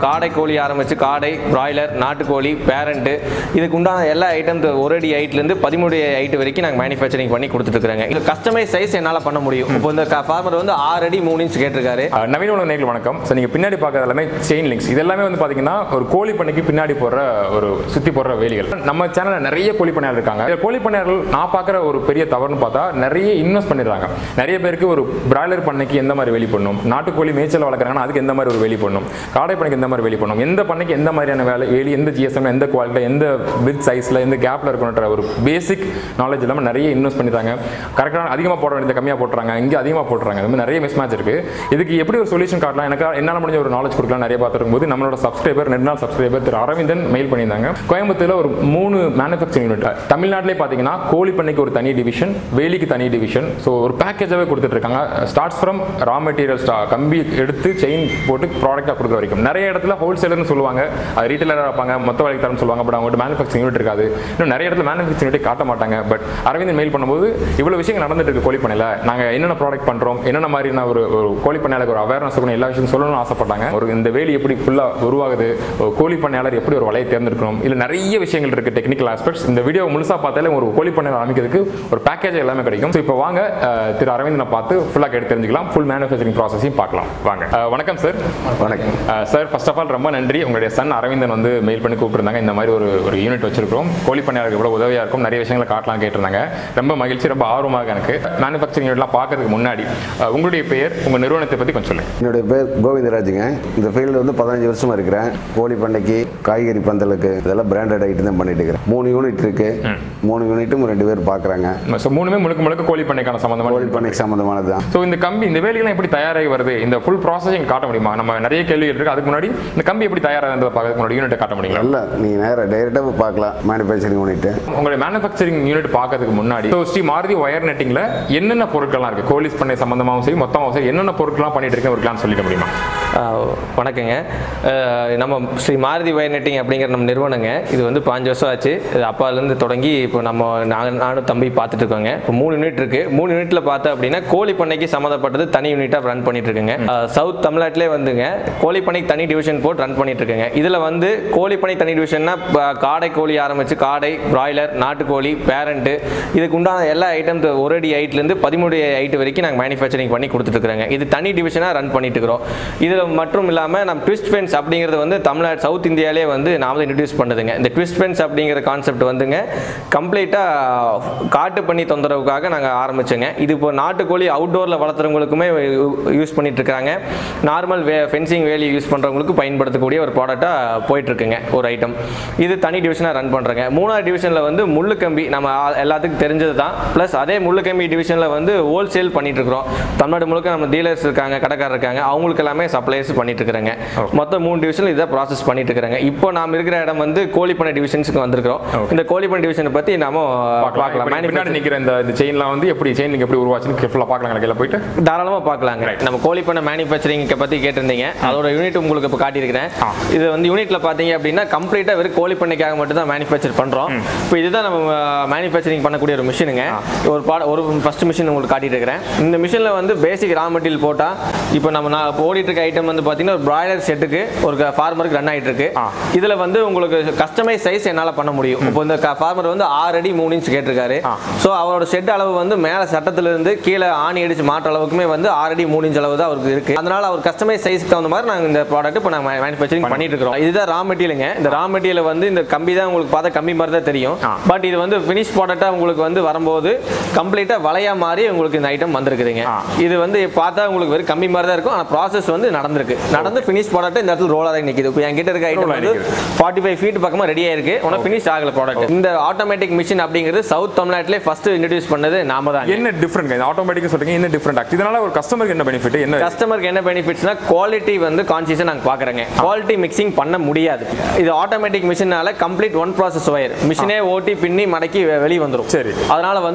காடை கோழி ஆரம்பிச்சு காடை பிராய்லர் நாட்டுக்கோழி பேரண்ட்டு இதுக்கு உண்டான எல்லா ஐட்டம் ஒரு அடி ஹைட்லேருந்து பதிமூணு ஹைட் வரைக்கும் நாங்கள் மேனுஃபேக்சரிங் பண்ணி கொடுத்துட்ருக்காங்க இது கஸ்டமைஸ் சைஸ் என்னால் பண்ண முடியும் இப்போ இந்த ஃபார்மர் வந்து ஆறு அடி மூணு இன்ச் கேட்டிருக்காரு அஹ் நவீன உலக நேர்கள் வணக்கம் ஸோ நீங்கள் பின்னாடி பார்க்கறது எல்லாமே செயின் லிங்க்ஸ் இது எல்லாமே வந்து பார்த்தீங்கன்னா ஒரு கோழி பண்ணைக்கு பின்னாடி போடுற ஒரு சுற்றி போடுற வேலிகள் நம்ம சேனலில் நிறைய கோழி பண்ணையாளர் இருக்காங்க இந்த கோழி பண்ணையாளர்கள் நான் பார்க்குற ஒரு பெரிய தவறுன்னு பார்த்தா நிறைய இன்வெஸ்ட் பண்ணிடுறாங்க நிறைய பேருக்கு ஒரு பிராய்லர் பண்ணைக்கு எந்த மாதிரி வேலி பண்ணணும் நாட்டுக்கோழி மேய்ச்சல் வளர்க்குறாங்கன்னா அதுக்கு எந்த மாதிரி ஒரு வேலி பண்ணணும் காடை பண்ணைக்கு எந்த மாதிரி வேலி பண்ணணும் எந்த பண்ணைக்கு எந்த மாதிரியான வேலை வேலி எந்த ஜிஎஸ்எம் எந்த குவாலிட்டி எந்த பிக் சைஸில் எந்த கேப்பில் இருக்கணுன்ற ஒரு பேசிக் நாலேஜ் இல்லாமல் நிறைய இன்வெஸ்ட் பண்ணிடுறாங்க கரெக்டாக அதிகமாக போட வேண்டியது கம்மியாக போட்டுறாங்க இங்கே அதிகமாக போட்டுறாங்க இந்த மாதிரி நிறைய மிஸ் மேட்ச் இருக்கு இதுக்கு எப்படி ஒரு சொல்யூஷன் காட்டலாம் எனக்கு என்னால் முடிஞ்ச ஒரு நாலேஜ் கொடுக்கலாம் நிறைய பார்த்துருக்கும் போது நம்மளோட சப்ஸ்கிரைபர் ரெண்டு நாள் சப்ஸ்கிரைபர் திரு அரவிந்தன் மெயில் பண்ணியிருந்தாங்க கோயம்புத்தூர்ல ஒரு மூணு மேனுஃபேக்சரிங் யூனிட் தமிழ்நாட்டிலே பார்த்தீங்கன்னா கோழி பண்ணைக்கு ஒரு தனி டிவிஷன் வேலிக்கு தனி டிவிஷன் ஸோ ஒரு பேக்கேஜாகவே கொடுத்துட்டு இருக்காங்க ஸ்டார்ட்ஸ் ஃப்ரம் ரா மெட்டீரியல் ஸ்டா கம்பி எடுத்து செயின் போட்டு ப்ராடக்டாக கொடுக்குற வரைக்கும் நிறைய இடத்துல ஹோல்சேலர்னு சொல்லுவாங்க அது ரீட்டைலராக இருப்பாங்க மொத்த வேலைக்கு தரம்னு சொல்லுவாங்க பட் அவங்ககிட்ட மேனுஃபேக்சரிங் யூனிட் இருக்காது இன்னும் நிறைய இடத்துல மேனுஃபேக்சரிங் யூனிட் காட்ட மாட்டாங்க பட் அரவிந்தன் மெயில் பண்ணும்போது இவ்வளோ விஷயங்கள் நடந்துட்டு இருக்கு கோழி பண்ணையில் நாங்கள் என்னென்ன ப்ராடக்ட் பண்ணுறோம் என்னென்ன மாதிரியான ஒரு ஒரு கோழி பண்ணையாளருக்கு ஒரு அவேர்னஸ் இருக்கணும் எல்லா விஷயம் சொல்லணும்னு ஆசைப்பட்டாங்க ஒரு இந்த வேலி எப்படி ஃபுல்லாக உருவாகுது ஒரு கோழி பண்ணையாளர் எப்படி ஒரு வலையை தேர்ந்தெடுக்கணும் இல்லை நிறைய விஷயங்கள் இருக்குது டெக்னிக்கல் ஆஸ்பெக்ட்ஸ் இந்த வீடியோ முழுசாக பார்த்தாலே ஒரு கோழி பண்ணையாளர் அமைக்கிறதுக்கு ஒரு பேக்கேஜ் எல்லாமே கிடைக்கும் ஸோ இப்போ வாங்க அஹ், திரு அரவிந்தனை பார்த்து ஃபுல்லாக கேட்டு தெரிஞ்சுக்கலாம் ஃபுல் மேனுஃபேக்சரிங் ப்ராசஸையும் பார்க்கலாம் வாங்க அஹ், வணக்கம் சார் வணக்கம் சார் ஃபர்ஸ்ட் ஆஃப் ஆல் ரொம்ப நன்றி உங்களுடைய சன் அரவிந்தன் வந்து மெயில் பண்ணி கூப்பிட்டுருந்தாங்க இந்த மாதிரி ஒரு ஒரு யூனிட் வச்சிருக்கோம் கோழி பண்ணையாளருக்கு எவ்வளோ உதவியாக இருக்கும் நிறைய விஷயங்களை காட்டலாம் கேட்டிருந்தாங்க ரொம்ப மகிழ்ச்சி ரொம்ப ஆர்வமாக எனக்கு மேனுஃபேக்சரிங் யூனிட்லாம் பார்க்கறதுக்கு முன்னாடி அஹ், உங்களுடைய பெயர் உங்கள் நிறுவனத்தை பற்றி கொஞ்சம் சொல்லுங்கள் என்னுடைய பேர் கோவிந்தராஜுங்க இந்த ஃபீல்டு வந்து பதினஞ்சு வருஷமா இருக்கிறேன் கோழி பண்ணைக்கு காய்கறி பந்தலுக்கு இதெல்லாம் பிராண்டட் ஐட்டம் தான் பண்ணிட்டு இருக்கிறேன் மூணு யூனிட் இருக்கு மூணு யூனிட்டும் ரெண்டு பேர் பார்க்குறாங்க ஸோ மூணுமே முழுக்க முழுக்க கோழி பண்ணைக்கான கோழி சம்மந்தமான பண்ணைக்கு சம்மந்தமானது தான் ஸோ இந்த கம்பி இந்த வேலைகள்லாம் எப்படி தயாராகி வருது இந்த ஃபுல் ப்ராசஸிங் காட்ட முடியுமா நம்ம நிறைய கேள்விகள் இருக்கு அதுக்கு முன்னாடி இந்த கம்பி எப்படி தயாராகிறத பார்க்கறதுக்கு முன்னாடி யூனிட்டை காட்ட முடியுங்களா நல்லா நீங்கள் நேராக டைரெக்டாக போய் பார்க்கலாம் மேனுஃபேக்சரிங் யூனிட்டு உங்களுடைய மேனுஃபேக்சரிங் யூனிட் பார்க்கறதுக்கு முன்னாடி ஸோ ஸ்ரீ மாருதி ஒயர் நெட்டிங்ல என்னென்ன பொருட்கள்லாம் இருக்கு கோலிஸ் பண்ணை சம்பந்தமாகவும் சரி மொத்தமாகவும் சரி என்னென்ன பொருட்கள்லாம் பண்ணிட்டு இருக்கேன் ஒரு கிளான் சொல்லிட முடியுமா ஆஹ் வணக்கங்க ஆஹ் நம்ம ஸ்ரீ மாருதி வயர் நெட்டிங் அப்படிங்கிற நம்ம நிறுவனங்க இது வந்து பாஞ்சு வருஷம் ஆச்சு இது அப்பாலேருந்து தொடங்கி இப்போ நம்ம நாங்கள் நானும் தம்பி பார்த்துட்டு இருக்கோங்க இப்போ மூணு யூனிட் இருக்கு மூணு யூனிட்ல பார்த்தா அப்படின்னா கோழி பண்ணைக்கு சம்மந்தப்பட்டது தனி யூனிட்டாக ரன் பண்ணிட்டு இருக்குங்க ஆஹ் சவுத் தமிழ்நாட்டிலே வந்துங்க கோழி பண்ணைக்கு தனி டிவிஷன் போட்டு ரன் பண்ணிட்டு இருக்குங்க இதில் வந்து கோழி பண்ணை தனி டிவிஷன்னா ப- காடை கோழி ஆரம்பிச்சு காடை பிராய்லர் நாட்டுக்கோழி பேரண்ட்டு இதுக்கு உண்டான எல்லா ஐட்டம் ஒரு அடி ஹைட்லேருந்து பதிமூணு ஹைட் வரைக்கும் நாங்கள் மேனுஃபேக்சரிங் பண்ணி கொடுத்துட்ருக்குறோங்க இது தனி டிவிஷனாக ரன் பண்ணிட்டு இருக்கிறோம் இதில் மட்டும் இல்லாமல் நம்ம ட்விஸ்ட் ஃபென்ஸ் அப்படிங்கிறது வந்து தமிழ்நாடு சவுத் இந்தியாவிலே வந்து நாம தான் இன்ட்ரடியூஸ் பண்ணுதுங்க இந்த ட்விஸ்ட் ஃபென்ஸ் அப்படிங்கிற கான்செப்ட் வந்துங்க கம்ப்ளீட்டாக காட்டு பண்ணி தொந்தரவுக்காக நாங்கள் ஆரம்பிச்சோங்க இது இப்போ நாட்டுக்கோழி அவுட்டோரில் வளர்த்துறவங்களுக்குமே யூஸ் பண்ணிட்டு இருக்காங்க நார்மல் வே ஃபென்சிங் வேலி யூஸ் பண்ணுறவங்களுக்கு பயன்படுத்தக்கூடிய ஒரு ப்ராடக்டாக போயிட்டு இருக்குங்க ஒரு ஐட்டம் இது தனி டிவிஷனாக ரன் பண்ணுறேங்க மூணாவது டிவிஷனில் வந்து முள்ளு கம்பி நம்ம ஆ- எல்லாத்துக்கும் தெரிஞ்சது தான் ப்ளஸ் அதே முள்ளு கம்பி டிவிஷனில் வந்து ஹோல்சேல் பண்ணிட்டு இருக்கிறோம் தமிழ்நாடு முழுக்க நம்ம டீலர்ஸ் இருக்காங்க கடைக்காரர் இருக்காங்க அவங்களுக்கு எல்லாமே சப்ளைஸ் பண்ணிட்டு இருக்கிறாங்க மொத்தம் மூணு டிவிஷன் இதை ப்ராசஸ் பண்ணிட்டு இருக்கிறாங்க இப்போ நாம் இருக்கிற இடம் வந்து கோழிப்பண்ணை டிவிஷன்ஸுக்கு வந்திருக்கிறோம் இந்த கோழிப்பண்ணை டிவிஷனை பற்றி நாம பார்க்கலாம் இப்ப பின்னாடி மேனுஃபேக்சரிங் நிக்கிற இந்த இந்த செயின்லாம் வந்து எப்படி செயின் எப்படி உருவாச்சுன்னு கேர்ஃபுல்லாக பார்க்கலாம் கீழே போயிட்டு தாராளமாக பார்க்கலாங்க நம்ம கோழிப்பண்ணை மேனுஃபேக்சரிங்கை பற்றி கேட்டிருந்தீங்க அதோட யூனிட் உங்களுக்கு இப்போ காட்டியிருக்கிறேன் ஆ. இது வந்து யூனிட்ல பார்த்தீங்க அப்படின்னா கம்ப்ளீட்டாக வெறும் கோழிப்பண்ணைக்காக மட்டும் தான் மேனுஃபேக்சர் பண்ணுறோம் இப்போ இதுதான் நம்ம மேனுஃபேக்சரிங் பண்ணக்கூடிய ஒரு மிஷினுங்க ஒரு பாட ஒரு ஃபர்ஸ்ட் மிஷின் உங்களுக்கு காட்டிட்டு இருக்கிறேன் இந்த மிஷினில் வந்து பேசிக் ரா மெட்டீரியல் போட்டால் இப்போ நம்ம நான் இப்போ ஓடிட்டு இருக்க ஐட்டம் வந்து பார்த்தீங்கன்னா ஒரு பிராய்லர் செட்டுக்கு ஒரு ஃபார்மருக்கு ரன் ஆகிட்டு இருக்கு ஆ. இதில் வந்து உங்களுக்கு கஸ்டமைஸ் சைஸ் என்னால் பண்ண முடியும் இப்போ இந்த ஃபார்மர் வந்து ஆறு அடி மூணு இன்ச் கேட்டிருக்காரு ஆ. ஸோ அவரோட செட் அளவு வந்து மேலே சட்டத்திலிருந்து கீழே ஆணி அடிச்சு மாற்ற அளவுக்குமே வந்து ஆறு அடி மூணு இன்ச் அளவு தான் அவருக்கு இருக்கு அதனால அவர் கஸ்டமைஸ் சைஸ்க்கு தகுந்த மாதிரி நாங்கள் இந்த ப்ராடக்ட் இப்போ நாங்கள் மேனுஃபேக்சரிங் பண்ணிட்டு இருக்கிறோம் இதுதான் ரா மெட்டீரியலுங்க இந்த ரா மெட்டீரியல் வந்து இந்த கம்பி தான் உங்களுக்கு பார்த்தா கம்பி மாதிரி தான் தெரியும் ஆ. பட் இது வந்து ஃபினிஷ் ப்ராடக்டாக உங்களுக்கு வந்து வரும்போது கம்ப்ளீட்டாக வளையா மாறி உங்களுக்கு இந்த ஐட்டம் வந்திருக்குதுங்க ஆ. இது வந்து பார்த்தா உங்களுக்கு வெறும் கம்பி மாதிரி தான் இருக்கும் ஆனால் ப்ராசஸ் வந்து நடந்திருக்கு நடந்து ஃபினிஷ் ப்ராடக்ட் இந்த இடத்துல ரோலாக தான் நிற்கிது இப்போ என்கிட்ட இருக்க ஐட்டம் Roll ஆ வந்து நிக்குது. ஃபார்ட்டி ஃபைவ் ஃபீட் பக்கமாக ரெடி ஆயிருக்கு ஆனால் ஃபினிஷ் ஆகல ப்ராடக்ட் இந்த ஆட்டோமேட்டிக் மிஷின் அப்படிங்கிறது சவுத் தமிழ்நாட்டிலே ஃபர்ஸ்ட் இன்ட்ரடியூஸ் பண்ணது நாம தான் என்ன டிஃப்ரெண்ட் இந்த ஆட்டோமேட்டிக் சொல்றீங்க என்ன டிஃப்ரெண்ட் ஆக்ட் இதனால ஒரு கஸ்டமருக்கு என்ன பெனிஃபிட் என்ன கஸ்டமருக்கு என்ன பெனிஃபிட்ஸ்னா குவாலிட்டி வந்து கான்சியஸாக நாங்கள் பார்க்குறோங்க குவாலிட்டி மிக்சிங் பண்ண முடியாது இது ஆட்டோமேட்டிக் மிஷினால கம்ப்ளீட் ஒன் ப்ராசஸ் ஒயர் மிஷினே ஓட்டி பின்னி மடக்கி வெளியே வந்துடும் சரி. அதனால வந்து உங்களுக்கு கம்பி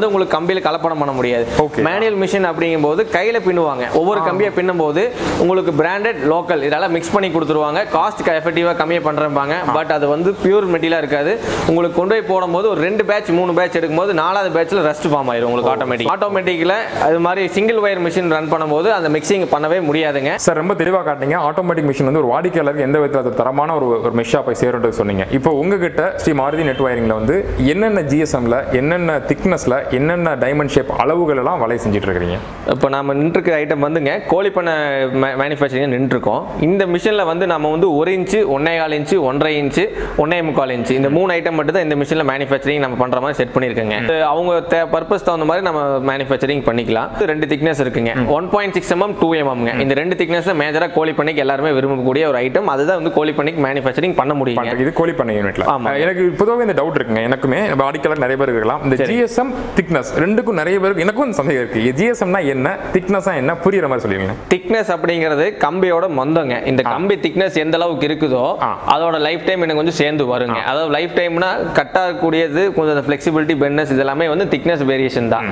கம்பியில் கலப்படம் பண்ண முடியாது Okay. மேனுவல் மிஷின் அப்படிங்கும்போது கையில பின்னுவாங்க ஒவ்வொரு கம்பியை பின்னும்போது உங்களுக்கு பிராண்டட் லோக்கல் இதெல்லாம் மிக்ஸ் பண்ணி கொடுத்துருவாங்க காஸ்ட் எஃபெக்டிவாக கம்மியாக பண்ணுறாங்க பட் அது வந்து பியூர் மெட்டீரியலாக இருக்காது உங்களுக்கு கொண்டு போய் போடும்போது ஒரு ரெண்டு பேட்ச் மூணு பேட்ச் எடுக்கும்போது நாலாவது பேட்ச்ல ரஸ்ட் ஃபார்ம் ஆயிரும் உங்களுக்கு ஆட்டோமேட்டிக் ஆட்டோமேட்டிக்கில் அது மாதிரி சிங்கிள் ஒயர் மிஷின் ரன் பண்ணும்போது அந்த மிக்சிங் பண்ணவே முடியாதுங்க சார் ரொம்ப தெளிவாக காட்டினீங்க ஆட்டோமேட்டிக் மிஷின் வந்து ஒரு வாடிக்கையாளருக்கு எந்த விதத்தில் அது தரமான ஒரு ஒரு மெஷ்ஷாக போய் சேருன்றது சொன்னீங்க இப்போ உங்ககிட்ட ஸ்ரீ மாருதி நெட் வயரிங்கில் வந்து என்னென்ன ஜிஎஸ்எம்ல என்னென்ன திக்னஸ்ல என்னென்ன டைமண்ட் ஷேப் அளவுகள் எல்லாம் வலை செஞ்சுட்டு இருக்கிறீங்க இப்போ நம்ம நின்றுருக்க ஐட்டம் வந்துங்க கோழி பண்ண மேனுஃபேக்சரிங் நின்றுருக்கோம் இந்த மிஷினில் வந்து நம்ம வந்து ஒரு இன்ச்சு ஒன்னே கால் இன்ச்சு ஒன்றரை இன்ச்சு ஒன்னே முக்கால் இன்ச்சு இந்த மூணு ஐட்டம் மட்டும் தான் இந்த மிஷினில் மேனுஃபேக்சரிங் நம்ம பண்ணுற மாதிரி செட் பண்ணியிருக்கோங்க இது அவங்க பர்பஸ் தகுந்த மாதிரி நம்ம மேனுஃபேக்சரிங் பண்ணிக்கலாம் இது ரெண்டு திக்னஸ் இருக்குங்க one point six mm two எம்எம்ங்க இந்த ரெண்டு திக்னஸ் தான் மேஜராக கோழி பண்ணிக்கு எல்லாருமே விரும்பக்கூடிய ஒரு ஐட்டம் அதுதான் வந்து கோழி பண்ணிக்கு மேனுஃபேக்சரிங் பண்ண முடியுங்க பண்றது. இது கோழி பண்ணை யூனிட்ல ஆமா. எனக்கு பொதுவாக இந்த டவுட் இருக்குங்க எனக்குமே வாடிக்கையாளர் நிறைய பேர் இருக்கலாம் இந்த ஜிஎஸ்எம் திக்னஸ் ரெண்டுக்கும் நிறைய பேருக்கு எனக்கும் இந்த சந்தேகம் இருக்கு ஜிஎஸ்எம்னா என்ன திக்னஸா என்ன புரியுற மாதிரி சொல்லுவீங்க திக்னஸ் அப்படிங்கிறது கம்பியோட மொந்தங்க இந்த கம்பி திக்னஸ் எந்த அளவுக்கு இருக்குதோ ஆ. அதோட லைஃப் டைம் எனக்கு கொஞ்சம் சேர்ந்து வருங்க அதாவது லைஃப் டைம்னா கட் ஆகக்கூடியது கொஞ்சம் ஃபிளெக்சிபிலிட்டி பென்னஸ் இதெல்லாமே வந்து திக்னஸ் வேரியேஷன் தான்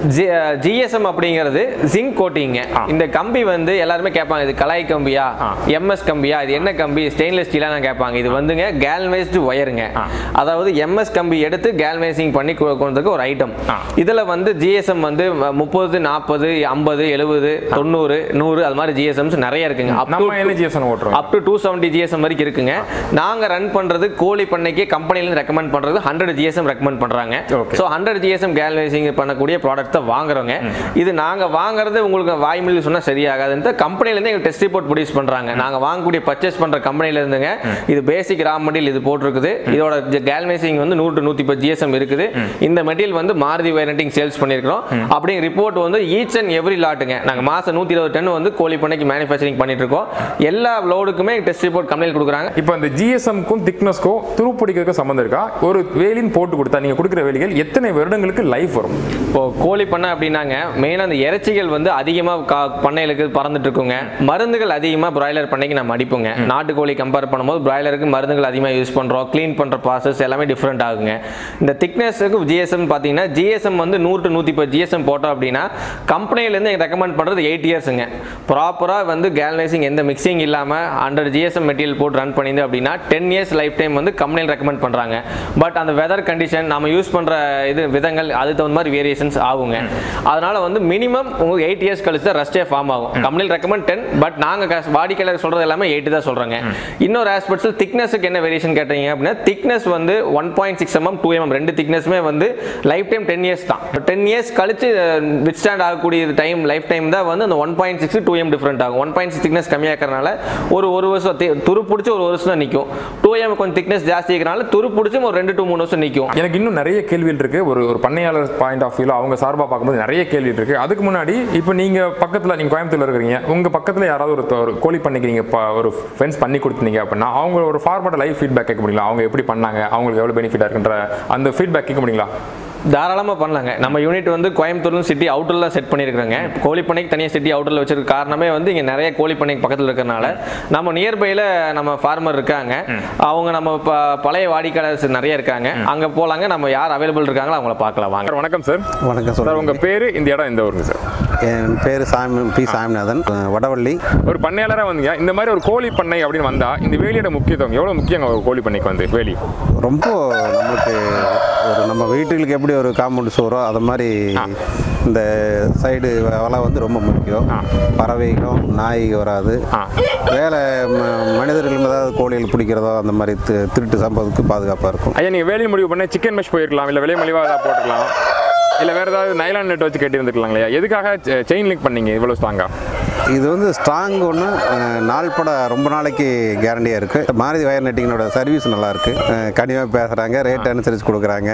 ஜிஎஸ்எம் அப்படிங்கிறது ஜிங்க் கோட்டிங்க இந்த கம்பி வந்து எல்லாருமே கேட்பாங்க இது கலாய் கம்பியா எம்எஸ் கம்பியா இது என்ன கம்பி ஸ்டெயின்லெஸ் ஸ்டீலாக கேட்பாங்க இது வந்துங்க கேல்வைஸ்டு ஒயருங்க அதாவது எம்எஸ் கம்பி எடுத்து கேல்வைசிங் பண்ணி கொ- கொண்டதுக்கு ஒரு ஐட்டம் இதில் வந்து ஜிஎஸ்எம் வந்து முப்பது நாற்பது ஐம்பது எழுபது தொண்ணூறு நூறு அது மாதிரி ஜிஎஸ்எம்ஸ் நிறைய இருக்குங்க Up to நம்ம என்ன ஜிஎஸ்எம் ஓட்டுறோம் up to two seventy GSM வரைக்கும் இருக்குங்க நாங்க ரன் பண்றது கோழி பண்ணைக்கு கம்பெனிலேருந்து ரெக்கமெண்ட் பண்றது ஹண்ட்ரட் ஜிஎஸ்எம் ரெக்கமெண்ட் பண்றாங்க Okay. So hundred GSM galvanizing பண்ணக்கூடிய ப்ராடக்ட் தான் வாங்குறோங்க இது நாங்க வாங்குறது உங்களுக்கு வாய்மொழி சொன்னா சரியாகாதுன்ட்டு கம்பெனிலேருந்து எங்க டெஸ்ட் ரிப்போர்ட் ப்ரொடியூஸ் பண்றாங்க நாங்க வாங்கக்கூடிய பர்ச்சேஸ் பண்ற கம்பெனில இருந்துங்க இது பேசிக் ரா மெட்டீரியல் இது போட்டிருக்குது இதோட கேல்வைசிங் வந்து நூறு டு நூற்றி பத்து ஜிஎஸ்எம் இருக்குது இந்த மெட்டீரியல் வந்து மாருதி வேரண்டிங் சேல்ஸ் பண்ணியிருக்கிறோம் அப்படிங்கிற ரிப்போர்ட் வந்து ஈச் அண்ட் எவ்ரி லாட்டுங்க நாங்க மாசம் நூற்றி இருபது டன் வந்து கோழி பண்ணைக்கு மேனுஃபேக்சரிங் பண்ணிட்டு இருக்கோம் எல்லா லோடுக்குமே டெஸ்ட் ரிப்போர்ட் கம்பெனியில் கொடுக்குறாங்க இப்போ இந்த ஜிஎஸ்எம்க்கும் திக்னஸ்க்கும் துருப்பிடிக்கிறதுக்கு சம்மந்தம் இருக்கா ஒரு வேலின்னு போட்டு கொடுத்தா நீங்க கொடுக்குற வேலிகள் எத்தனை வருடங்களுக்கு லைஃப் வரும் இப்போ கோழி பண்ணை அப்படின்னாங்க மெயினாக அந்த இறைச்சிகள் வந்து அதிகமாக கா பண்ணைகளுக்கு பறந்துட்டு இருக்குங்க மருந்துகள் அதிகமாக பிராய்லர் பண்ணைக்கு நம்ம அடிப்போங்க நாட்டுக்கோழி கம்பேர் பண்ணும்போது பிராய்லருக்கு மருந்துகள் அதிகமாக யூஸ் பண்ணுறோம் க்ளீன் பண்ணுற ப்ராசஸ் எல்லாமே டிஃப்ரெண்ட் ஆகுங்க இந்த திக்னஸுக்கு ஜிஎஸ்எம் பார்த்தீங்கன்னா ஜிஎஸ்எம் வந்து நூறு டு நூற்றி பத்து ஜிஎஸ்எம் போட்டோம் அப்படின்னா கம்பெனிலேருந்து ரெக்கமெண்ட் பண்ணுறது எயிட் இயர்ஸுங்க ப்ராப்பராக வந்து கேல்னைசிங் எந்த மிக்சிங் இல்லாமல் ஹண்ட்ரட் ஜிஎஸ்எம் மெட்டீரியல் போட்டு ரன் பண்ணியிருந்து அப்படின்னா டென் இயர்ஸ் லைஃப் டைம் வந்து கம்பெனியில் ரெக்கமெண்ட் பண்ணுறாங்க பட் அந்த வெதர் கண்டிஷன் நம்ம யூஸ் பண்ணுற இது விதங்கள் அது தகுந்த மாதிரி வேரியேஷன்ஸ் ஆகுங்க அதனால வந்து மினிமம் உங்களுக்கு எயிட் இயர்ஸ் கழிச்சு தான் ரஸ்டே ஃபார்ம் ஆகும் கம்பெனியில் ரெக்கமெண்ட் டென் பட் நாங்கள் வாடிக்கையாளர் சொல்கிறது எல்லாமே எயிட் தான் சொல்கிறாங்க இன்னொரு ஆஸ்பெக்ட்ஸில் திக்னஸுக்கு என்ன வேரியேஷன் கேட்டீங்க அப்படின்னா திக்னஸ் வந்து one point six mm two mm ரெண்டு திக்னஸுமே வந்து லைஃப் டைம் டென் இயர்ஸ் தான் டென் இயர்ஸ் கழிச்சு வித் ஸ்டாண்ட் ஆகக்கூடிய டைம் லைஃப் டைம் தான் வந்து அந்த one point six two M different ஆகும் ஒன் பாயிண்ட் சிக்ஸ் திக்னஸ் கம்மியாக்கிறனால ஒரு ஒரு வருஷம் தி- துரு பிடிச்சி ஒரு வருஷம் தான் நிற்கும் டூ எம் கொஞ்சம் திக்னஸ் ஜாஸ்தி இருக்கிறனால துரு பிடிச்சி ஒரு ரெண்டு டூ மூணு வருஷம் நிற்கும் எனக்கு இன்னும் நிறைய கேள்விகள் இருக்கு ஒரு ஒரு பண்ணையாளர் பாயிண்ட் ஆஃப் வியூல அவங்க சார்பாக பார்க்கும்போது நிறைய கேள்வி இருக்கு அதுக்கு முன்னாடி இப்போ நீங்க பக்கத்துல நீங்க கோயம்புத்தூர்ல இருக்கிறீங்க உங்க பக்கத்துல யாராவது ஒரு ஒரு கோழி பண்ணைக்கு நீங்க ப- ஒரு ஃப்ரெண்ட்ஸ் பண்ணி கொடுத்தீங்க அப்படின்னா அவங்க ஒரு ஃபார்மேட் லைஃப் ஃபீட்பேக் கேட்க முடியுங்களா அவங்க எப்படி பண்ணாங்க அவங்களுக்கு எவ்வளவு பெனிஃபிட்டா இருக்குன்ற அந்த ஃபீட்பேக் கேட்க முடியுங்களா தாராளமாக பண்ணலாங்க நம்ம யூனிட் வந்து கோயம்புத்தூர்ல சிட்டி அவுட்டரில் செட் பண்ணியிருக்காங்க கோழி பண்ணைக்கு தனியாக சிட்டி அவுட்டரில் வச்சிருக்க காரணமே வந்து இங்கே நிறைய கோழி பண்ணைக்கு பக்கத்தில் இருக்கிறனால நம்ம நியர்பையில் நம்ம ஃபார்மர் இருக்காங்க அவங்க நம்ம ப- பழைய வாடிக்கையாளர்ஸ் நிறைய இருக்காங்க அங்கே போலாங்க நம்ம யார் அவைலபிள் இருக்காங்களோ அவங்கள பார்க்கலாம் வாங்க சார் வணக்கம் சார் வணக்கம் சார் சொல்லுங்கள் உங்க பேரு இந்த இடம் எந்த ஊருங்க சார் என் பேர் சாமி பி சாமிநாதன் அஹ் வடவள்ளி ஒரு பண்ணையாளராக வந்தீங்க இந்த மாதிரி ஒரு கோழி பண்ணை அப்படின்னு வந்தா இந்த வேலியோட முக்கியத்துவம் எவ்வளவு முக்கியங்க ஒரு கோழி பண்ணைக்கு வந்து வேலி ரொம்ப நம்மளுக்கு ஒரு நம்ம வீட்டுகளுக்கு எப்படி ஒரு காம்பவுண்ட் சோறோ அது மாதிரி இந்த சைடு வலை வந்து ரொம்ப முக்கியம் பறவைகளும் நாய் வராது ஆ. வேலை ம- மனிதர்கள் ஏதாவது கோழிகள் பிடிக்கிறதோ அந்த மாதிரி தி- திருட்டு சம்பவத்துக்கு பாதுகாப்பாக இருக்கும் ஐயா நீங்க வேலி முடிவு பண்ண சிக்கன் மெஷ் போயிருக்கலாம் இல்ல விலை மலிவா ஏதாவது போட்டுக்கலாம் இல்ல வேற ஏதாவது நைலான் நெட் வச்சு கட்டி இருந்துக்கலாம் இல்லையா எதுக்காக செயின் லிங்க் பண்ணீங்க இவ்வளவு ஸ்ட்ராங்கா இது வந்து ஸ்ட்ராங் ஒன்று நாள் பட ரொம்ப நாளைக்கு கேரண்டியாக இருக்குது மாருதி வயர் நெட்டிங்கோட சர்வீஸ் நல்லாயிருக்கு கனிவாக பேசுகிறாங்க ரேட் அனுசரித்து கொடுக்குறாங்க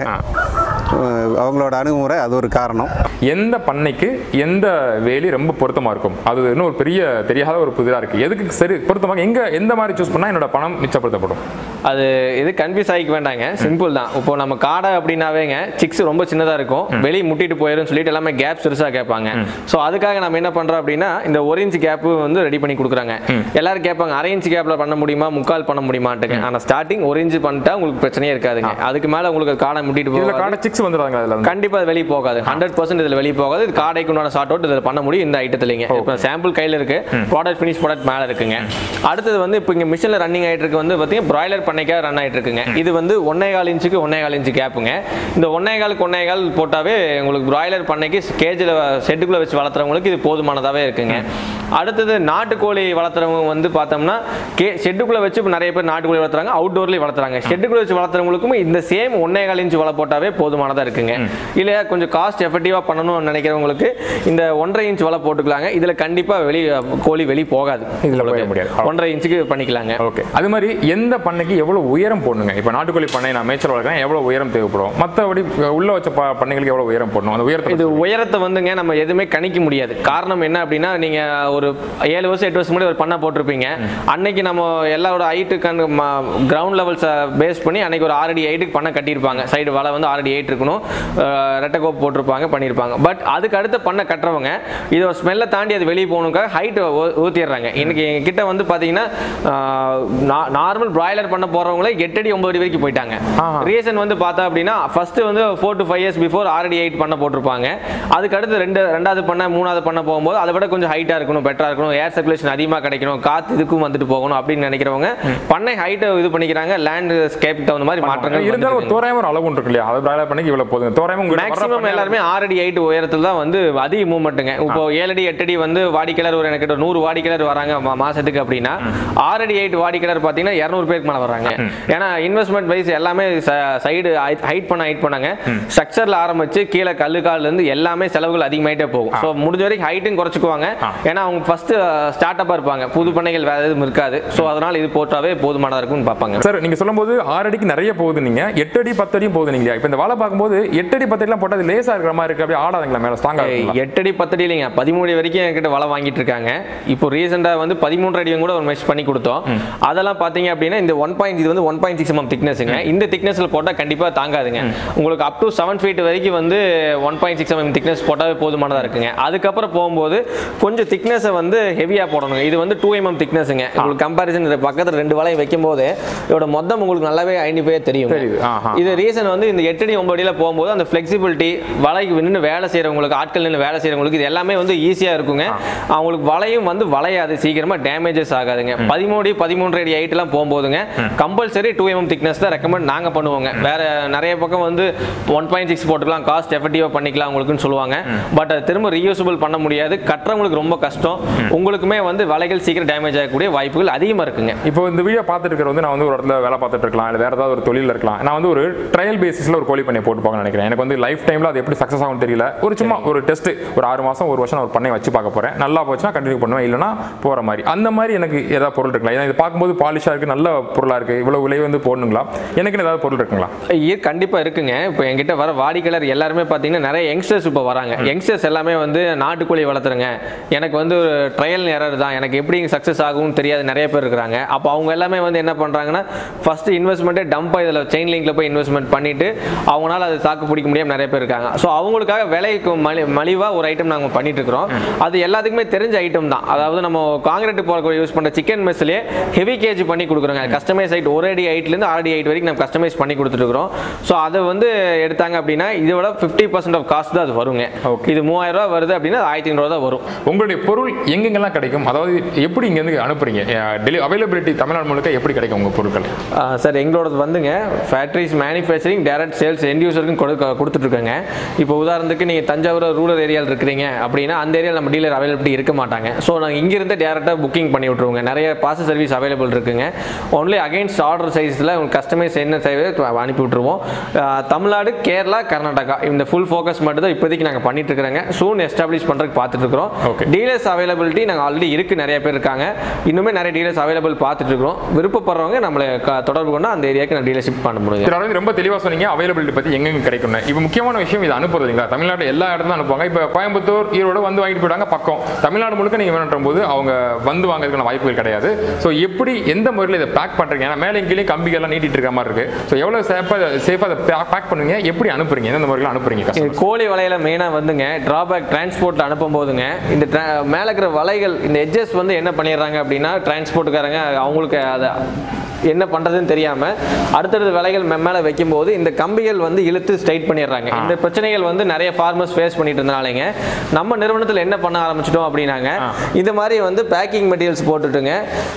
அஹ் அவங்களோட அணுகுமுறை அது ஒரு காரணம் எந்த பண்ணைக்கு எந்த வேலி ரொம்ப பொருத்தமா இருக்கும் அது இன்னும் ஒரு பெரிய தெரியாத ஒரு புதிரா இருக்கு எதுக்கு சரி பொருத்தமாக எங்க எந்த மாதிரி சூஸ் பண்ணா என்னோட பணம் மிச்சப்படுத்தப்படும் அது இது கன்ஃபியூஸ் ஆகிக்க வேண்டாங்க சிம்பிள் தான் இப்போ நம்ம காடை அப்படின்னாவேங்க சிக்ஸ் ரொம்ப சின்னதாக இருக்கும் வெளியே முட்டிட்டு போயிடும் சொல்லிட்டு எல்லாமே கேப் சிறுசாக கேட்பாங்க ஸோ அதுக்காக நம்ம என்ன பண்ணுறோம் அப்படின்னா இந்த ஒரு இன்ச் கேப்பு வந்து ரெடி பண்ணி கொடுக்குறாங்க எல்லாரும் கேட்பாங்க அரை இன்ச் கேப்பில் பண்ண முடியுமா முக்கால் பண்ண முடியுமாட்டுங்க ஆனால் ஸ்டார்டிங் ஒரு இன்ச் பண்ணிட்டா உங்களுக்கு பிரச்சனையே இருக்காதுங்க அதுக்கு மேலே உங்களுக்கு காடை முட்டிட்டு இதுல போகும் காடை சிக்ஸ் வந்துடுறாங்க அதுல வந்து கண்டிப்பா அது வெளியே போகாது ஹண்ட்ரட் பர்சன்ட் இதுல வெளியே போகாது இது காடைக்கு உண்டான ஷார்ட் அவுட் இதில் பண்ண முடியும் இந்த ஐட்டத்துலங்க இப்போ சாம்பிள் கையில் இருக்கு ப்ராடக்ட் ஃபினிஷ் ப்ராடக்ட் மேலே இருக்குங்க அடுத்தது வந்து இப்போ இங்கே மிஷினில் ரன்னிங் ஆயிட்டு இருக்கு வந்து பார்த்தீங்கன்னா பிராய்லர் பண்ணைக்காக ரன் ஆயிட்டு இருக்குங்க இது வந்து ஒன்னே கால் இன்ச்சுக்கு ஒன்னே கால் இன்ச்சு கேப்புங்க இந்த ஒன்னே காலுக்கு ஒன்னே கால் போட்டாவே உங்களுக்கு பிராய்லர் பண்ணைக்கு கேஜில் செட்டுக்குள்ளே வச்சு வளர்த்துறவங்களுக்கு இது போதுமானதாகவே இருக்குங்க அடுத்தது நாட்டுக்கோழி வளர்த்துறவங்க வந்து பார்த்தோம்னா கே ஷெட்டுக்குள்ளே வச்சு இப்போ நிறைய பேர் நாட்டுக்கோழி வளர்த்துறாங்க அவுட்டோர்லேயும் வளர்த்துறாங்க ஷெட்டுக்குள்ளே வச்சு வளர்த்துறவங்களுக்கும் இந்த சேம் ஒன்னே கால் இன்ச்சு வலை போட்டாவே போதுமானதாக இருக்குங்க இல்லையா கொஞ்சம் காஸ்ட் எஃபெக்டிவாக பண்ணணும்னு நினைக்கிறவங்களுக்கு இந்த ஒன்றரை இன்ச் வலை போட்டுக்கலாங்க இதில் கண்டிப்பாக வெளி கோழி வெளி போகாது இதுல போயிட முடியாது. ஒன்றரை இன்ச்சுக்கு பண்ணிக்கலாங்க ஓகே அது மாதிரி எந்த பண்ணைக்கு எவ்வளவு உயரம் போடணுங்க இப்போ நாட்டுக்கோழி பண்ணை நான் மேய்ச்சல் வளர்க்குறேன் எவ்வளவு உயரம் தேவைப்படும் மற்றபடி உள்ள வச்ச ப- பண்ணைகளுக்கு எவ்வளவு உயரம் போடணும் அந்த உயரத்தை இது உயரத்தை வந்துங்க நம்ம எதுவுமே கணிக்க முடியாது காரணம் என்ன அப்படின்னா நீங்க ஒரு ஏழு வருஷம் எட்டு வருஷம் முன்னாடி ஒரு பண்ணை போட்டிருப்பீங்க அன்னைக்கு நம்ம எல்லாரோட ஹைட்டு கண் கிரவுண்ட் லெவல்ஸை பேஸ் பண்ணி அன்னைக்கு ஒரு ஆறடி ஹைட்டுக்கு பண்ணை கட்டியிருப்பாங்க சைடு வலை வந்து ஆறடி ஹைட் இருக்கணும் அஹ் ரெட்டை கோப்பு போட்டிருப்பாங்க பண்ணியிருப்பாங்க பட் அதுக்கு அடுத்த பண்ணை கட்டுறவங்க இதோட ஸ்மெல்லை தாண்டி அது வெளியே போகணுக்காக ஹைட் ஊற்றிடுறாங்க இன்னைக்கு எங்க கிட்ட வந்து பார்த்தீங்கன்னா நார்மல் பிராய்லர் பண்ண போறவங்களே எட்டு அடி ஒன்பது அடி வரைக்கும் போயிட்டாங்க ஆஹா. ரீசன் வந்து பார்த்தா அப்படின்னா ஃபர்ஸ்ட் வந்து four to five years before already எயிட் பண்ண போட்டிருப்பாங்க அதுக்கு அடுத்து ரெண்டு ரெண்டாவது பண்ண மூணாவது பண்ண போகும்போது அதை விட கொஞ்சம் ஹைட்டாக இருக்கணும் பெட்டராக இருக்கணும் ஏர் சர்க்குலேஷன் அதிகமாக கிடைக்கணும் காற்று இதுக்கும் வந்துட்டு போகணும் அப்படின்னு நினைக்கிறவங்க பண்ணை ஹைட்டை இது பண்ணிக்கிறாங்க லேண்ட் ஸ்கேப்புக்கு தகுந்த மாதிரி மாற்றங்கள் இருந்தாலும் ஒரு தோராயமா ஒரு அளவு ஒன்று இருக்கு இல்லையா அது பிராய்லர் பண்ணைக்கு இவ்வளவு போதுங்க தோராயமா உங்க மேக்ஸிமம் எல்லாருமே ஆறு அடி எயிட் உயரத்தில் தான் வந்து அதிக மூவ்மெண்ட்டுங்க இப்போ ஏழு அடி எட்டு அடி வந்து வாடிக்கையாளர் ஒரு எனக்கு நூறு வாடிக்கையாளர் வராங்க மா- மாசத்துக்கு அப்படின்னா ஆறு அடி எயிட் வாடிக்கையாளர் பார்த்தீங்கன்னா இரநூறு பேருக்கு மேலே வராங்க ஏன்னா இன்வெஸ்ட்மெண்ட் வைஸ் எல்லாமே சைடு ஹைட் பண்ண ஹைட் பண்ணாங்க ஸ்ட்ரக்சரில் ஆரம்பிச்சு கீழே கல்லு கால்ல இருந்து எல்லாமே செலவுகள் அதிகமாயிட்டே போகும் ஸோ முடிஞ்ச வரைக்கும் ஹைட்டும் குறைச்சிக்குவாங்க ஏன்னா அவங்க ஃபர்ஸ்ட் ஸ்டார்ட் அப்பாக இருப்பாங்க புது பண்ணைகள் வேற எதுவும் இருக்காது ஸோ அதனால இது போட்டாவே போதுமானதா இருக்கும்னு பார்ப்பாங்க சார் நீங்க சொல்லும்போது ஆறு அடிக்கு நிறைய போகுது நீங்க எட்டு அடி பத்து அடியும் போகுது இல்லையா இப்போ இந்த வாழை பார்க்கும்போது எட்டு அடி பத்து அடிலாம் போட்டா அது லேசா இருக்கிற மாதிரி இருக்கு அப்படியே ஆடாதுங்களா மேல ஸ்ட்ராங்கா இருக்குங்களா எட்டடி பத்தடி இல்லைங்க பதிமூணு வரைக்கும் என்கிட்ட வலை வாங்கிட்டு இருக்காங்க இப்போ ரீசெண்டாக வந்து பதிமூன்று அடியும் கூட ஒரு மெஷ் பண்ணி கொடுத்தோம் அதெல்லாம் பார்த்தீங்க அப்படின்னா இந்த ஒன் பாயிண்ட் இது வந்து ஒன் பாயிண்ட் சிக்ஸ் எம் திக்னஸுங்க இந்த திக்னஸில் போட்டால் கண்டிப்பாக தாங்காதுங்க உங்களுக்கு அப் டு செவன் ஃபீட் வரைக்கும் வந்து one point six M thickness போட்டாவே போதுமானதாக இருக்குங்க அதுக்கப்புறம் போகும்போது கொஞ்சம் திக்னஸை வந்து ஹெவியாக போடணுங்க இது வந்து டூ எம்எம் திக்னஸுங்க உங்களுக்கு கம்பாரிசன் பக்கத்தில் ரெண்டு வலையும் வைக்கும் போது இதோட மொத்தம் உங்களுக்கு நல்லாவே ஐடென்டிஃபை தெரியும் தெரியுது. ஆஹா. இது ரீசன் வந்து இந்த எட்டடி ஒன்பது அடியில் போகும்போது அந்த ஃப்ளெக்சிபிலிட்டி வலைக்கு நின்று வேலை செய்கிறவங்களுக்கு ஆட்கள் நின்று வேலை செய்கிறவங்களுக்கு இது எல்லாமே வந்து ஈஸியாக இருக்குங்க அவங்களுக்கு வலையும் வந்து வளையாது சீக்கிரமாக டேமேஜஸ் ஆகாதுங்க பதிமூணு அடி பதிமூன்று அடி ஹைட்லாம் போகும்போதுங்க கம்பல்சரி டூ எம்எம் திக்னஸ் தான் ரெக்கமெண்ட் நாங்கள் பண்ணுவோங்க வேற நிறைய பக்கம் வந்து ஒன் பாயிண்ட் சிக்ஸ் போட்டுக்கலாம் காஸ்ட் எஃபெக்டிவாக பண்ணிக்கலாம் உங்களுக்குன்னு சொல்லுவாங்க பட் அது திரும்ப ரீயூசபிள் பண்ண முடியாது கட்டுறவங்களுக்கு ரொம்ப கஷ்டம் உங்களுக்குமே வந்து வலைகள் சீக்கிரம் டேமேஜ் ஆகக்கூடிய வாய்ப்புகள் அதிகமாக இருக்குங்க இப்போ இந்த வீடியோ பார்த்துட்டு இருக்கிற வந்து நான் வந்து ஒரு இடத்துல வேலை பார்த்துட்டு இருக்கலாம் இல்லை வேற ஏதாவது ஒரு தொழில் இருக்கலாம் நான் வந்து ஒரு ட்ரையல் பேசிஸ்ல ஒரு கோழி பண்ணை போட்டு பார்க்க நினைக்கிறேன் எனக்கு வந்து லைஃப் டைம்ல அது எப்படி சக்ஸஸ் ஆகும் தெரியல ஒரு சும்மா ஒரு டெஸ்ட் ஒரு ஆறு மாசம் ஒரு வருஷம் நான் ஒரு பண்ணை வச்சு பார்க்க போறேன் நல்லா போச்சுன்னா கண்டினியூ பண்ணுவேன் இல்லைனா போற மாதிரி அந்த மாதிரி எனக்கு ஏதாவது பொருள் இருக்கலாம் ஏன்னா இது பார்க்கும்போது பாலிஷா இருக்கு நல்ல பொருளா இருக்கு இவ்வளவு விலை வந்து போடணுங்களா எனக்குன்னு ஏதாவது பொருள் இருக்குங்களா இ- கண்டிப்பா இருக்குங்க இப்போ என்கிட்ட வர வாடிக்கையாளர் எல்லாருமே பார்த்தீங்கன்னா நிறைய யங்ஸ்டர்ஸ் இப்போ வராங்க யங்ஸ்டர்ஸ் எல்லாமே வந்து நாட்டுக்கோழி வளர்த்துறங்க எனக்கு வந்து ஒரு ட்ரையல் எரர் தான் எனக்கு எப்படி சக்ஸஸ் ஆகும்னு தெரியாது நிறைய பேர் இருக்கிறாங்க அப்போ அவங்க எல்லாமே வந்து என்ன பண்ணுறாங்கன்னா ஃபர்ஸ்ட் இன்வெஸ்ட்மெண்ட்டே டம்பாக இதில் செயின் லிங்க்ல போய் இன்வெஸ்ட்மெண்ட் பண்ணிட்டு அவங்களால அதை தாக்கு பிடிக்க முடியாம நிறைய பேர் இருக்காங்க ஸோ அவங்களுக்காக விலைக்கு மலி மலிவாக ஒரு ஐட்டம் நாங்கள் பண்ணிட்டு இருக்கிறோம் அது எல்லாத்துக்குமே தெரிஞ்ச ஐட்டம் தான் அதாவது நம்ம காங்கிரீட் போகிற யூஸ் பண்ணுற சிக்கன் மெஸ்லேயே ஹெவி கேஜ் பண்ணி கொடுக்குறோங்க கஸ்டமைஸ் ஐட் ஒரு அடி ஹைட்லேருந்து ஆறு அடி ஹைட் வரைக்கும் நம்ம கஸ்டமைஸ் பண்ணி கொடுத்துருக்குறோம் ஸோ அதை வந்து எடுத்தாங்க அப்படின்னா இதோட ஃபிஃப்டி பர்சன்ட் ஆஃப் காஸ்ட் தான் அது வருங்க Okay. இது மூவாயிரம் ரூபா வருது அப்படின்னா அது ஆயிரத்தி ஐநூறுவா தான் வரும் உங்களுடைய பொருள் எங்கெங்கெல்லாம் கிடைக்கும் அதாவது எப்படி இங்க இருந்து அனுப்புறீங்க டெலி அவைலபிலிட்டி தமிழ்நாடு முழுக்க எப்படி கிடைக்கும் உங்க பொருட்கள் சார் எங்களோடது வந்துங்க factories manufacturing direct sales end யூசருக்கும் கொடுக்க கொடுத்துட்ருக்காங்க இப்போ உதாரணத்துக்கு நீங்கள் தஞ்சாவூர் ரூரல் ஏரியாவில் இருக்கிறீங்க அப்படின்னா அந்த ஏரியாவில் நம்ம டீலர் அவைலபிலிட்டி இருக்க மாட்டாங்க ஸோ நாங்கள் இங்கிருந்து டேரெக்டாக புக்கிங் பண்ணி விட்ருவோங்க நிறைய பாஸ் சர்வீஸ் அவைலபிள் இருக்குங்க ஒன்லி அகைன்ஸ்ட் ஆர்டர் சைஸில் உங்களுக்கு கஸ்டமைஸ் என்ன தேவையோ அனுப்பி விட்ருவோம் அஹ், தமிழ்நாடு கேரளா கர்நாடகா இந்த ஃபுல் ஃபோக்கஸ் மட்டும் தான் இப்போதைக்கு நாங்கள் பண்ணிட்டு இருக்கிறோங்க சூன் எஸ்டாப்ளிஷ் பண்ணுறதுக்கு பார்த்துட்டு இருக்கிறோம் Okay. டீலர்ஸ் அவைலபிலிட்டி நாங்கள் ஆல்ரெடி இருக்கு நிறைய பேர் இருக்காங்க இன்னுமே நிறைய டீலர்ஸ் அவைலபிள் பார்த்துட்டு இருக்கிறோம் விருப்பப்படுறவங்க நம்மளை க- தொடர்பு கொண்டு அந்த ஏரியாவுக்கு நான் டீலர்ஷிப் பண்ண முடியும் திரு அரவிந்த் ரொம்ப தெளிவாக சொன்னீங்க அவைலபிலிட்டி பற்றி எங்கெங்க கிடைக்கும்னு இப்போ முக்கியமான விஷயம் இது அனுப்புறது இல்லைங்களா தமிழ்நாட்டில் எல்லா இடத்துல அனுப்புவாங்க இப்போ கோயம்புத்தூர் ஈரோடு வந்து வாங்கிட்டு போயிட்டாங்க பக்கம் தமிழ்நாடு முழுக்க நீங்கள் வேணுன்ற போது அவங்க வந்து வாங்குறதுக்கான வாய்ப்புகள் கிடையாது ஸோ எப்படி எந்த முறையில் இதை பேக் பண்ணுறீங்க ஏன்னா மேலே கீழே கம்பிகள்லாம் நீட்டிட்டு இருக்க மாதிரி இருக்கு ஸோ எவ்வளோ சேஃபாக சேஃபாக அதை பேக் பண்ணுவீங்க எப்படி அனுப்புறீங்க எந்த முறையில் அனுப்புறீங்க இது customers? கோழி வலையில மெயினாக வந்துங்க டிராபேக் டிரான்ஸ்போர்ட் அனுப்பும் போதுங்க இந்த tra- மேல இருக்கிற வலைகள் இந்த எட்ஜஸ் வந்து என்ன பண்ணிடுறாங்க அப்படின்னா டிரான்ஸ்போர்ட்டுக்காரங்க அவங்களுக்கு அதை என்ன பண்றதுன்னு தெரியாம அடுத்தடுத்த விலைகள் மே- மேல வைக்கும்போது இந்த கம்பிகள் வந்து இழுத்து ஸ்ட்ரைட் பண்ணிடுறாங்க இந்த பிரச்சனைகள் வந்து நிறைய ஃபார்மர்ஸ் ஃபேஸ் பண்ணிட்டு இருந்தனாலங்க நம்ம நிறுவனத்தில் என்ன பண்ண ஆரம்பிச்சிட்டோம் அப்படின்னாங்க இந்த மாதிரி வந்து பேக்கிங் மெட்டீரியல்ஸ் போட்டுட்டுங்க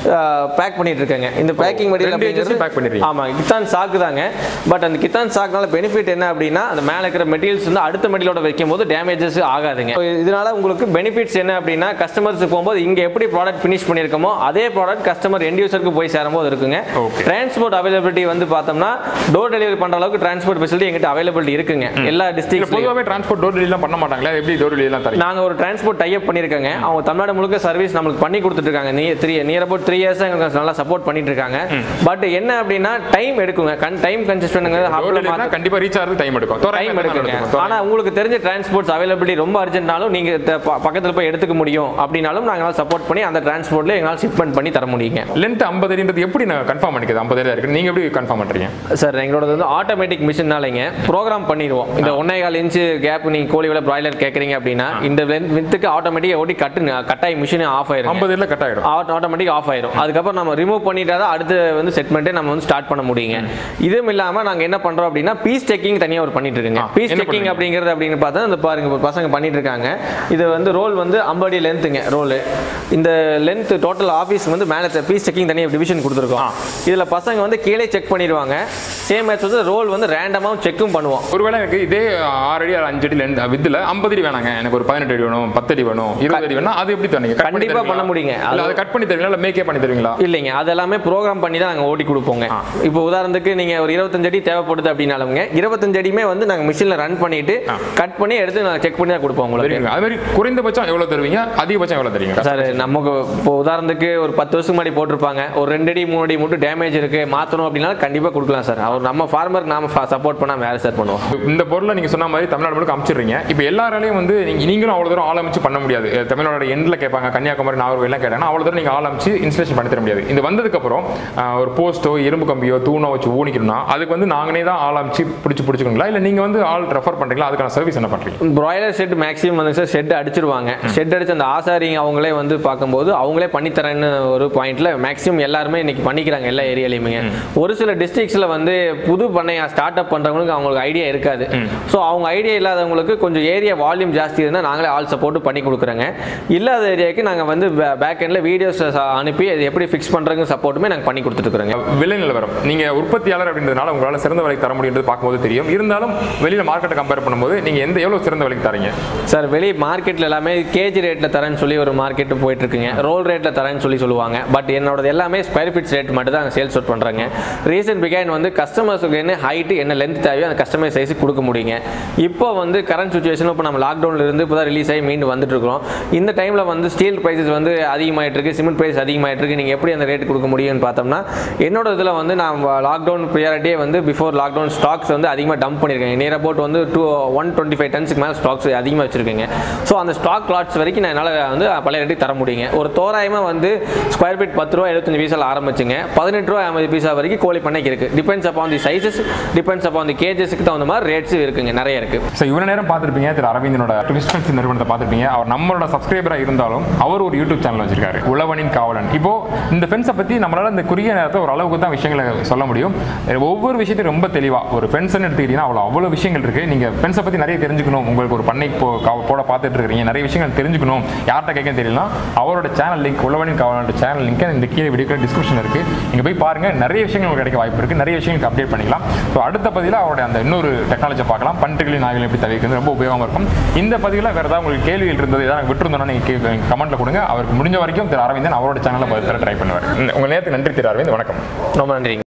பேக் பண்ணிட்டு இருக்கேங்க இந்த பேக்கிங் மெட்டீரியல் ரெண்டு edges pack பண்ணிடுறீங்க. ஆமா கித்தான் சாக்கு தாங்க பட் அந்த கித்தான் சாக்குனால பெனிஃபிட் என்ன அப்படின்னா அந்த மேல இருக்கிற மெட்டீரியல்ஸ் வந்து அடுத்த மெட்டீரியலோட வைக்கும் போது டேமேஜஸ் ஆகாதுங்க So, இதனால உங்களுக்கு பெனிஃபிட்ஸ் என்ன அப்படின்னா கஸ்டமர்ஸ் போகும்போது இங்க எப்படி ப்ராடக்ட் ஃபினிஷ் பண்ணியிருக்கோமோ அதே ப்ராடக்ட் கஸ்டமர் எண்ட் யூசருக்கு போய் சேரும்போது இருக்குங்க Okay. டிரான்ஸ்போர்ட் அவைலபிலிட்டி வந்து பார்த்தோம்னா டோர் டெலிவரி பண்ற அளவுக்கு டிரான்ஸ்போர்ட் ஃபெசிலிட்டி எங்கிட்ட அவைலபிலிட்டி இருக்குங்க எல்லா இல்ல டிஸ்ட்ரிக்ட்லையும் பொதுவாகவே டிரான்ஸ்போர்ட் டோர் டெலிவரிலாம் பண்ண மாட்டாங்களா எப்படி டோர் டெலிவரிலாம் தரீங்க நாங்க ஒரு டிரான்ஸ்போர்ட் டைப் பண்ணிருக்காங்க அவங்க தமிழ்நாடு முழுக்க சர்வீஸ் நம்மளுக்கு பண்ணி கொடுத்துட்டு இருக்காங்க நீ three near about three years எங்களுக்கு நல்லா சப்போர்ட் பண்ணிட்டு இருக்காங்க பட் என்ன அப்படின்னா டைம் எடுக்குங்க கண் டைம் டோர் கன்சிஸ்டன்ட் டெலிவரினா கண்டிப்பா ரீச் ஆகிறது டைம் எடுக்கும் தோராயமா டைம் எத்தனை நாள் எடுக்குங்க எடுக்கும்? ஆனா உங்களுக்கு தெரிஞ்ச டிரான்ஸ்போர்ட்ஸ் அவைலபிலிட்டி ரொம்ப அர்ஜென்ட்னாலும் நீங்க த- ப- பக்கத்துல போய் எடுத்துக்க முடியும் அப்படின்னாலும் நாங்களால சப்போர்ட் பண்ணி அந்த டிரான்ஸ்போர்ட்ல எங்களால் ஷிப்மெண்ட் பண்ணி தர முடியுங்க லென்த் ஐம்பது அடின்றது எப்படி நான் கன்ஃபார்ம் பண்ணிக்கிறது ஐம்பது அடி இருக்கு நீங்க எப்படி கன்ஃபார்ம் பண்றீங்க சார் எங்களோட வந்து ஆட்டோமேட்டிக் மிஷின்னாலைங்க ப்ரோக்ராம் பண்ணிடுவோம் இந்த ஒன்னே கால் இன்ச்சு கேப் நீங்க கோழி விலை பிராய்லர் கேட்குறீங்க அப்படின்னா இந்த வித்துக்கு ஆட்டோமேட்டிக்காக ஓடி கட்டு கட்டாய் மிஷின் ஆஃப் ஆயிரும் ஐம்பது அடியில் கட் ஆகிடும் ஆட்டோமேட்டிக் ஆஃப் ஆயிரும் அதுக்கப்புறம் நம்ம ரிமூவ் பண்ணிட்டா தான் அடுத்து வந்து செட்மெண்ட்டே நம்ம வந்து ஸ்டார்ட் பண்ண முடியுங்க இதுவும் இல்லாம நாங்க என்ன பண்றோம் அப்படின்னா பீஸ் செக்கிங் தனியா ஒரு பண்ணிட்டு இருக்குங்க ஆ, பீஸ் என்ன செக்கிங் பண்ணுவீங்க? அப்படிங்கிறது அப்படின்னு பார்த்தா இந்த பாருங்க இப்ப பசங்க பண்ணிட்டு இருக்காங்க இது வந்து ரோல் வந்து ஐம்பது லென்த்துங்க ரோல் இந்த லென்த் டோட்டல் ஆஃபீஸ் வந்து மேலே பீஸ் செக்கிங் தனியாக டிவிஷன் கொடுத்துருக்கோம் இதுல பசங்க வந்து கீழே செக் பண்ணிடுவாங்க சேம் மேட்ச் வந்து ரோல் வந்து ரேண்டமாக செக்கும் பண்ணுவோம் ஒருவேளை எனக்கு இதே ஆறு அடி அஞ்சு அடி லென்த் வித்தில் ஐம்பது அடி வேணாங்க எனக்கு ஒரு பதினெட்டு அடி வேணும் பத்து அடி வேணும் இருபது அடி வேணும் அது எப்படி தரீங்க Cut பண்ணி கண்டிப்பா தருவீங்களா? பண்ண முடியுங்க. இல்ல அதை கட் பண்ணி தருவீங்களா இல்லை மேக்கே பண்ணி தருவீங்களா இல்லைங்க அது எல்லாமே ப்ரோக்ராம் பண்ணி தான் நாங்கள் ஓட்டி கொடுப்போங்க இப்போ உதாரணத்துக்கு நீங்க ஒரு இருபத்தஞ்சு அடி தேவைப்படுது அப்படின்னாலுங்க இருபத்தஞ்சு அடியுமே வந்து நாங்கள் மிஷினில் ரன் பண்ணிட்டு கட் பண்ணி எடுத்து நாங்கள் செக் பண்ணி தான் கொடுப்போம் உங்களுக்கு சரிங்க அது மாதிரி குறைந்தபட்சம் எவ்வளோ தருவீங்க அதிகபட்சம் எவ்வளோ தருவீங்க சார் நமக்கு இப்போ உதாரணத்துக்கு ஒரு பத்து வருஷத்துக்கு முன்னாடி போட்டிருப்பாங்க ஒரு ரெண்டு அடி மூணு அடி மட்டும் டேமேஜ் இருக்கு மாற்றணும் அப்படின்னா கண்டிப்பாக கொடுக்கலாம் சார் அவர் நம்ம ஃபார்மருக்கு நாம சப்போர்ட் பண்ணால் வேறு சார் பண்ணுவோம் இந்த பொருளை நீங்க சொன்ன மாதிரி தமிழ்நாடு முழுக்க அமுச்சிடுறீங்க இப்போ எல்லாராலையும் வந்து நீங்க நீங்களும் அவ்வளோ தூரம் ஆள் அமைச்சு பண்ண முடியாது அஹ் தமிழ்நாடு எண்டில் கேட்பாங்க கன்னியாகுமரி நாகர்கோவிலாம் கேட்டாங்கன்னா அவ்வளோ தூரம் நீங்கள் ஆள் அமைச்சு இன்ஸ்டலேஷன் பண்ணி தர முடியாது இது வந்ததுக்கப்புறம் ஆஹ், ஒரு போஸ்ட்டோ இரும்பு கம்பியோ தூணோ வச்சு ஊனிக்கணும்னா அதுக்கு வந்து நாங்களே தான் ஆள் அமைச்சு பிடிச்சி பிடிச்சிக்கணுங்களா இல்லை நீங்கள் வந்து ஆள் ரெஃபர் பண்ணுறீங்களா அதுக்கான சர்வீஸ் என்ன பண்ணுறீங்க பிராய்லர் ஷெட் மேக்ஸிமம் வந்து சார் ஷெட் அடிச்சிருவாங்க ஷெட் அடிச்சு அந்த ஆசாரிங்க அவங்களே வந்து பார்க்கும்போது அவங்களே பண்ணித்தரேன்னு ஒரு பாயிண்ட்ல மேக்ஸிமம் எல்லாருமே இன்னைக்கு பண்ணிக்கிறாங்க எல்லா ஏரியாலையுமே ஒரு சில டிஸ்ட்ரிக்ஸில் வந்து புது பண்ணையா ஸ்டார்ட் அப் பண்ணுறவங்களுக்கு அவங்களுக்கு ஐடியா இருக்காது ஸோ அவங்க ஐடியா இல்லாதவங்களுக்கு கொஞ்சம் ஏரியா வால்யூம் ஜாஸ்தி இருந்தால் நாங்களே ஆல் சப்போர்ட் பண்ணி கொடுக்குறோங்க இல்லாத ஏரியாவுக்கு நாங்கள் வந்து பேக் எண்டில் வீடியோஸ் அனுப்பி அது எப்படி ஃபிக்ஸ் பண்ணுறங்க சப்போர்ட்டுமே நாங்கள் பண்ணி கொடுத்துட்டுருக்குறோங்க விலை நிலவரம் நீங்க உற்பத்தியாளர் அப்படின்றதுனால உங்களால் சிறந்த விலைக்கு தர முடியுன்றது பார்க்கும்போது தெரியும் இருந்தாலும் வெளியில மார்க்கெட்டை கம்பேர் பண்ணும்போது நீங்க எந்த எவ்வளவு சிறந்த விலைக்கு தரீங்க சார் வெளி மார்க்கெட்டில் எல்லாமே கேஜி ரேட்டில் தரேன்னு சொல்லி ஒரு மார்க்கெட்டு போயிட்டு இருக்குங்க ரோல் ரேட்டில் தரேன்னு சொல்லி சொல்லுவாங்க பட் என்னோடது எல்லாமே ஸ்கொயர் ஃபீட்ஸ் ரேட் மட்டும் தான் சேல்ஸ் அவுட் பண்ணுறாங்க ரீசன் பிகைன் வந்து கஸ்டமர்ஸுக்கு என்ன ஹைட்டு என்ன லென்த் தேவையோ அந்த கஸ்டமர் சைஸுக்கு கொடுக்க முடியுங்க இப்போ வந்து கரண்ட் சுச்சுவேஷன் இப்போ நம்ம லாக்டவுனில் இருந்து இப்போ தான் ரிலீஸ் ஆகி மீண்டும் வந்துட்டு இருக்கிறோம் இந்த டைமில் வந்து ஸ்டீல் ப்ரைஸஸ் வந்து அதிகமாயிட்டு இருக்கு சிமெண்ட் ப்ரைஸ் அதிகமாயிட்டு இருக்கு நீங்கள் எப்படி அந்த ரேட் கொடுக்க முடியும்னு பார்த்தோம்னா என்னோட இதில் வந்து நான் லாக்டவுன் ப்ரியாரிட்டியே வந்து பிஃபோர் லாக்டவுன் ஸ்டாக்ஸ் வந்து அதிகமாக டம்ப் பண்ணியிருக்கேன் நியர் அபவுட் வந்து டூ ஒன் டுவெண்ட்டி ஃபைவ் டன்ஸுக்கு மேலே ஸ்டாக்ஸ் அதிகமாக வச்சிருக்கேங்க ஸோ அந்த ஸ்டாக் லாட்ஸ் வரைக்கும் நான் என்னால் வந்து பழைய ரேட்டுக்கு தர முடியுங்க ஒரு தோராயமாக வந்து ஸ்கொயர் ஃபீட் பத்து ரூபா எழுபத்தஞ்சு பீஸால் ஆரம்பிச்சுங்க பதினெட்டு ரூபா ஐம்பது பீஸா வரைக்கும் கோழி பண்ணைக்கு இருக்கு depends upon the sizes depends upon the கேஜஸ்க்கு தகுந்த மாதிரி ரேட்ஸ் இருக்குங்க நிறைய இருக்கு ஸோ இவ்வளோ நேரம் பார்த்துருப்பீங்க திரு அரவிந்தனோட ட்விஸ்டன்ஸ் நிறுவனத்தை பார்த்துருப்பீங்க அவர் நம்மளோட சப்ஸ்கிரைபராக இருந்தாலும் அவர் ஒரு யூடியூப் சேனல் வச்சிருக்காரு உழவனின் காவலன் இப்போ இந்த ஃபென்ஸை பற்றி நம்மளால இந்த குறுகிய நேரத்தில் ஒரு அளவுக்கு தான் விஷயங்களை சொல்ல முடியும் ஒவ்வொரு விஷயத்தையும் ரொம்ப தெளிவாக ஒரு ஃபென்ஸ்னு எடுத்துக்கிட்டீங்கன்னா அவ்வளோ அவ்வளோ விஷயங்கள் இருக்குது நீங்கள் ஃபென்ஸை பற்றி நிறைய தெரிஞ்சுக்கணும் உங்களுக்கு ஒரு பண்ணை போ கா- போட பார்த்துட்டு இருக்கிறீங்க நிறைய விஷயங்கள் தெரிஞ்சுக்கணும் யார்கிட்ட கேட்க தெரியல அவரோட சேனல் லிங்க் உழவனின் காவலனோட சேனல் லிங்க் இந்த கீழே வீடியோ டிஸ்கிரிப்ஷன் இருக்குது நீங்கள் போய் பாருங்கள் நிறைய விஷயங்கள் உங்களுக்கு கிடைக்க வாய்ப்பு இருக்குது நிறைய விஷயங்களுக்கு அப்டேட் பண்ணிக்கலாம் ஸோ அடுத்த பதிவில் அவருடைய அந்த இன்னொரு டெக்னாலஜி பார்க்கலாம் பண்டுகளின் நாய்கள் எப்படி தவிர்க்கிறது ரொம்ப உபயோகமாக இருக்கும் இந்த பதிவில் வேறு ஏதாவது உங்களுக்கு கேள்விகள் இருந்தது ஏதாவது விட்டுருந்தோன்னா நீங்கள் கமெண்ட்டில் கொடுங்க அவருக்கு முடிஞ்ச வரைக்கும் திரு அரவிந்தன் அவரோட சேனலில் பதில் ட்ரை பண்ணுவார் உங்கள் நேரத்துக்கு நன்றி திரு அரவிந்த் வணக்கம் ரொம்ப நன்றிங்க